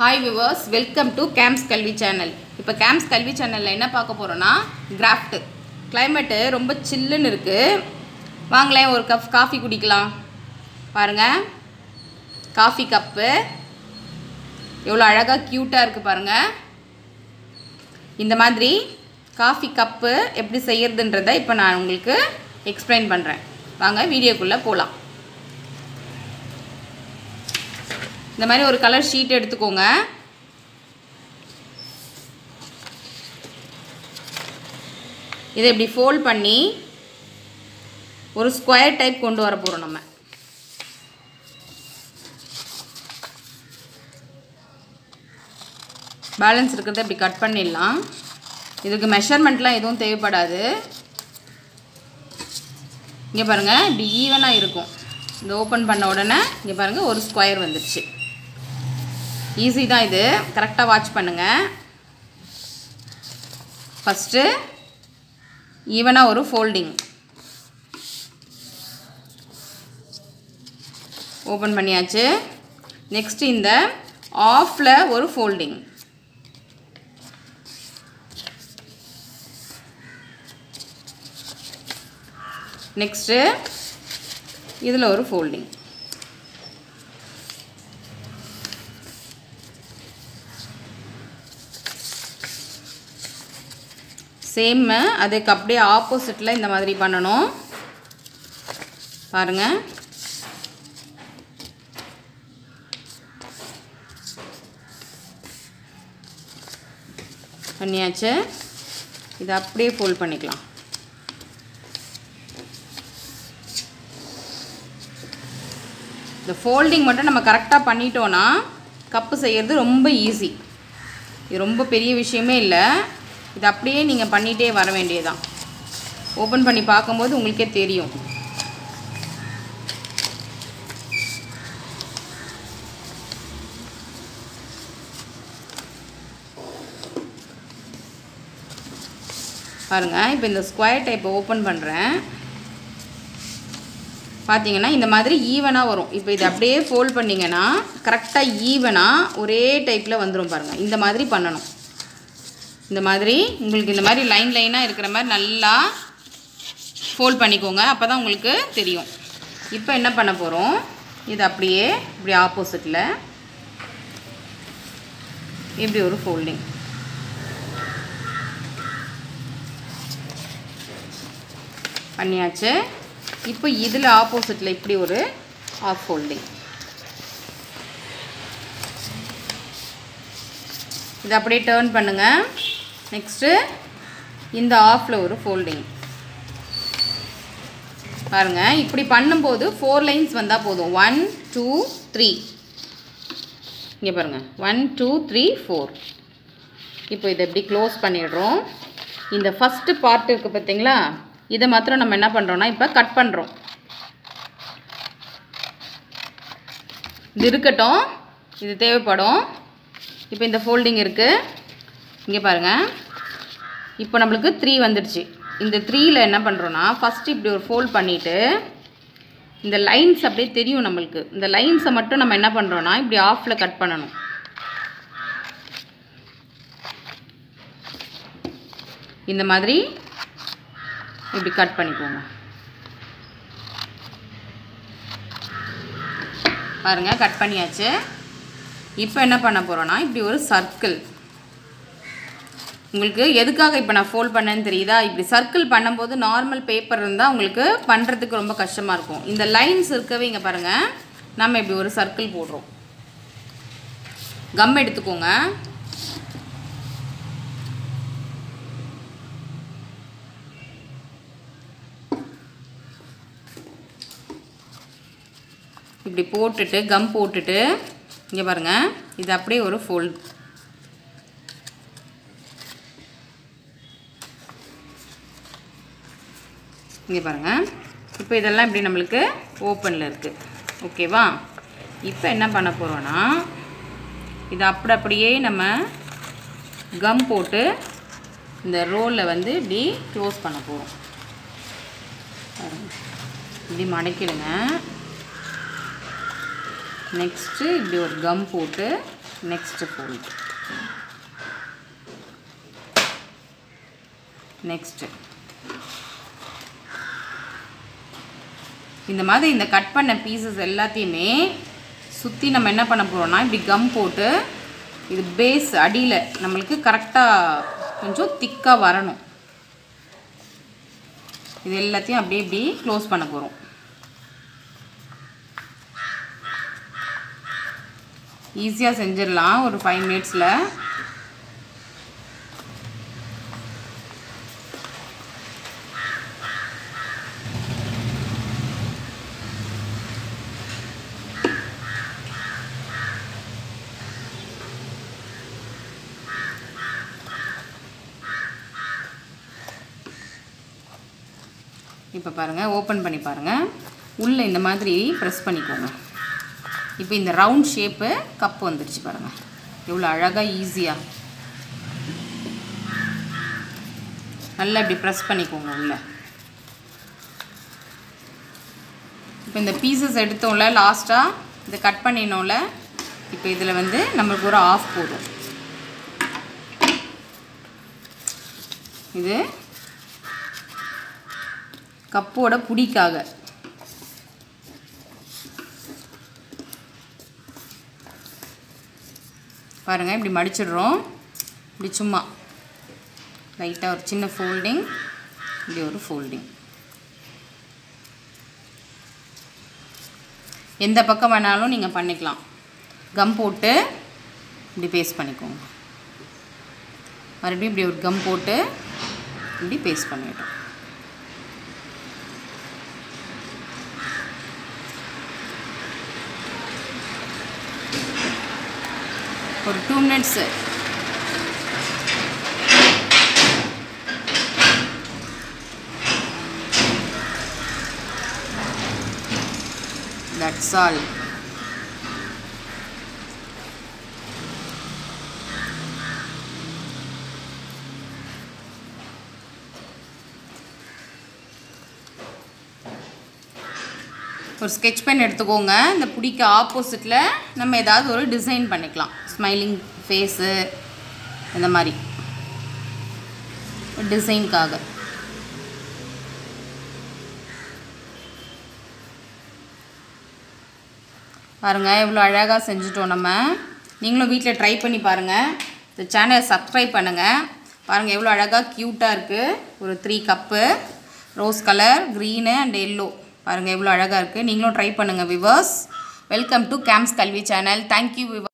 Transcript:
hi viewers welcome to camps Kalvi channel இப்போ camps Kalvi சேனலில் என்ன பார்க்க போகிறோன்னா கிராஃப்ட் கிளைமேட்டு ரொம்ப சில்லுன்னு இருக்குது வாங்களேன் ஒரு கப் காஃபி குடிக்கலாம் பாருங்கள் காஃபி கப்பு எவ்வளோ அழகாக க்யூட்டாக இருக்குது பாருங்கள் இந்த மாதிரி காஃபி கப்பு எப்படி செய்யறதுன்றதை இப்போ நான் உங்களுக்கு எக்ஸ்பிளைன் பண்ணுறேன் வாங்க வீடியோக்குள்ளே போகலாம் இந்த மாதிரி ஒரு கலர் ஷீட் எடுத்துக்கோங்க இதை இப்படி ஃபோல்ட் பண்ணி ஒரு ஸ்கொயர் டைப் கொண்டு வர போகிறோம் நம்ம பேலன்ஸ் இருக்கிறத இப்படி கட் பண்ணிடலாம் இதுக்கு மெஷர்மெண்ட்லாம் எதுவும் தேவைப்படாது இங்கே பாருங்கள் இப்படி ஈவனாக இருக்கும் இந்த ஓப்பன் பண்ண உடனே இங்கே பாருங்கள் ஒரு ஸ்கொயர் வந்துடுச்சு ஈஸி தான் இது கரெக்டாக வாட்ச் பண்ணுங்கள் ஃபஸ்ட்டு ஈவனாக ஒரு ஃபோல்டிங் ஓப்பன் பண்ணியாச்சு நெக்ஸ்ட் இந்த ஆஃபில் ஒரு ஃபோல்டிங் நெக்ஸ்ட்டு இதில் ஒரு ஃபோல்டிங் சேம்மு அதுக்கு அப்படியே ஆப்போசிட்டில் இந்த மாதிரி பண்ணணும் பாருங்கள் பண்ணியாச்சு இதை அப்படியே ஃபோல்ட் பண்ணிக்கலாம் இந்த ஃபோல்டிங் மட்டும் நம்ம கரெக்டாக பண்ணிட்டோன்னா கப்பு செய்கிறது ரொம்ப ஈஸி இது ரொம்ப பெரிய விஷயமே இல்லை இது அப்படியே நீங்கள் பண்ணிகிட்டே வர வேண்டியதுதான் ஓப்பன் பண்ணி பார்க்கும்போது உங்களுக்கே தெரியும் பாருங்கள் இப்போ இந்த ஸ்கொயர் டைப்பை ஓப்பன் பண்ணுறேன் பார்த்தீங்கன்னா இந்த மாதிரி ஈவனாக வரும் இப்போ இது அப்படியே ஃபோல்ட் பண்ணிங்கன்னா கரெக்டாக ஈவனாக ஒரே டைப்பில் வந்துடும் பாருங்கள் இந்த மாதிரி பண்ணணும் இந்த மாதிரி உங்களுக்கு இந்த மாதிரி லைன் லைனாக இருக்கிற மாதிரி நல்லா ஃபோல்ட் பண்ணிக்கோங்க அப்போ தான் உங்களுக்கு தெரியும் இப்போ என்ன பண்ண போகிறோம் இது அப்படியே இப்படி ஆப்போசிட்டில் இப்படி ஒரு ஃபோல்டிங் பண்ணியாச்சு இப்போ இதில் ஆப்போசிட்டில் இப்படி ஒரு ஆஃப் ஃபோல்டிங் இதை அப்படியே டேர்ன் பண்ணுங்கள் நெக்ஸ்ட்டு இந்த ஆஃபில் ஒரு ஃபோல்டிங் பாருங்கள் இப்படி பண்ணும்போது ஃபோர் லைன்ஸ் வந்தால் போதும் ஒன் டூ த்ரீ இங்கே பாருங்கள் ஒன் டூ த்ரீ ஃபோர் இப்போ இதை எப்படி க்ளோஸ் பண்ணிடுறோம் இந்த ஃபஸ்ட்டு பார்ட் இருக்குது பார்த்தீங்களா இதை மாத்திரம் நம்ம என்ன பண்ணுறோன்னா இப்போ கட் பண்ணுறோம் இது இருக்கட்டும் இது தேவைப்படும் இப்போ இந்த ஃபோல்டிங் இருக்குது இங்கே பாருங்கள் இப்போ நம்மளுக்கு த்ரீ வந்துடுச்சு இந்த த்ரீயில் என்ன பண்ணுறோன்னா ஃபஸ்ட்டு இப்படி ஒரு ஃபோல்ட் பண்ணிவிட்டு இந்த லைன்ஸ் அப்படியே தெரியும் நம்மளுக்கு இந்த லைன்ஸை மட்டும் நம்ம என்ன பண்ணுறோன்னா இப்படி ஆஃபில் கட் பண்ணணும் இந்த மாதிரி இப்படி கட் பண்ணிக்கோங்க பாருங்கள் கட் பண்ணியாச்சு இப்போ என்ன பண்ண போகிறோன்னா இப்படி ஒரு சர்க்கிள் உங்களுக்கு எதுக்காக இப்போ நான் ஃபோல்ட் பண்ணேன்னு தெரியுதா இப்படி சர்க்கிள் பண்ணும்போது நார்மல் பேப்பர் இருந்தால் உங்களுக்கு பண்ணுறதுக்கு ரொம்ப கஷ்டமாக இருக்கும் இந்த லைன்ஸ் இருக்கவே இங்கே பாருங்கள் நம்ம இப்படி ஒரு சர்க்கிள் போடுறோம் கம் எடுத்துக்கோங்க இப்படி போட்டுட்டு கம் போட்டுட்டு இங்கே பாருங்கள் இது அப்படியே ஒரு ஃபோல்ட் இங்கே பாருங்கள் இப்போ இதெல்லாம் இப்படி நம்மளுக்கு ஓப்பனில் இருக்குது ஓகேவா இப்போ என்ன பண்ண போகிறோன்னா இது அப்படி அப்படியே நம்ம கம் போட்டு இந்த ரோலில் வந்து இப்படி க்ளோஸ் பண்ண போகிறோம் இப்படி மடக்கிடுங்க நெக்ஸ்ட்டு இப்படி ஒரு கம் போட்டு நெக்ஸ்ட் ஃபோல்ட் நெக்ஸ்ட்டு இந்த மாதிரி இந்த கட் பண்ண பீசஸ் எல்லாத்தையுமே சுற்றி நம்ம என்ன பண்ண போகிறோம்னா இப்படி கம் போட்டு இது பேஸ் அடியில் நம்மளுக்கு கரெக்டாக கொஞ்சம் திக்காக வரணும் இது எல்லாத்தையும் அப்படியே இப்படி க்ளோஸ் பண்ண போகிறோம் ஈஸியாக செஞ்சிடலாம் ஒரு ஃபைவ் மினிட்ஸில் இப்போ பாருங்கள் ஓப்பன் பண்ணி பாருங்கள் உள்ளே இந்த மாதிரி ப்ரெஸ் பண்ணிக்கோங்க இப்போ இந்த ரவுண்ட் ஷேப்பு கப் வந்துடுச்சு பாருங்கள் எவ்வளோ அழகாக ஈஸியாக நல்லா இப்படி ப்ரெஸ் பண்ணிக்கோங்க உள்ளே இப்போ இந்த பீசஸ் எடுத்தோம்ல லாஸ்ட்டாக இதை கட் பண்ணினோம்ல இப்போ இதில் வந்து நம்மளுக்கு ஒரு ஆஃப் போதும் இது கப்போட புடிக்காக பாருங்கள் இப்படி மடிச்சிடுறோம் இப்படி சும்மா லைட்டாக ஒரு சின்ன ஃபோல்டிங் இப்படி ஒரு ஃபோல்டிங் எந்த பக்கம் வேணாலும் நீங்கள் பண்ணிக்கலாம் கம் போட்டு இப்படி பேஸ்ட் பண்ணிக்கோங்க மறுபடியும் இப்படி ஒரு கம் போட்டு இப்படி பேஸ்ட் பண்ணிட்டோம் ஒரு டூ மினிட்ஸு தட்ஸ் ஆல் ஒரு ஸ்கெட்ச் பென் எடுத்துக்கோங்க இந்த பிடிக்க ஆப்போசிட்டில் நம்ம ஏதாவது ஒரு டிசைன் பண்ணிக்கலாம் ஸ்மைலிங் ஃபேஸு இந்த மாதிரி டிசைனுக்காக பாருங்கள் எவ்வளோ அழகாக செஞ்சுட்டோம் நம்ம நீங்களும் வீட்டில் ட்ரை பண்ணி பாருங்கள் இந்த சேனலை சப்ஸ்கிரைப் பண்ணுங்கள் பாருங்கள் எவ்வளோ அழகாக க்யூட்டாக இருக்குது ஒரு three cup rose colour green and yellow பாருங்கள் எவ்வளோ அழகாக இருக்குது நீங்களும் ட்ரை பண்ணுங்கள் viewers welcome to games Kalvi channel thank you viewers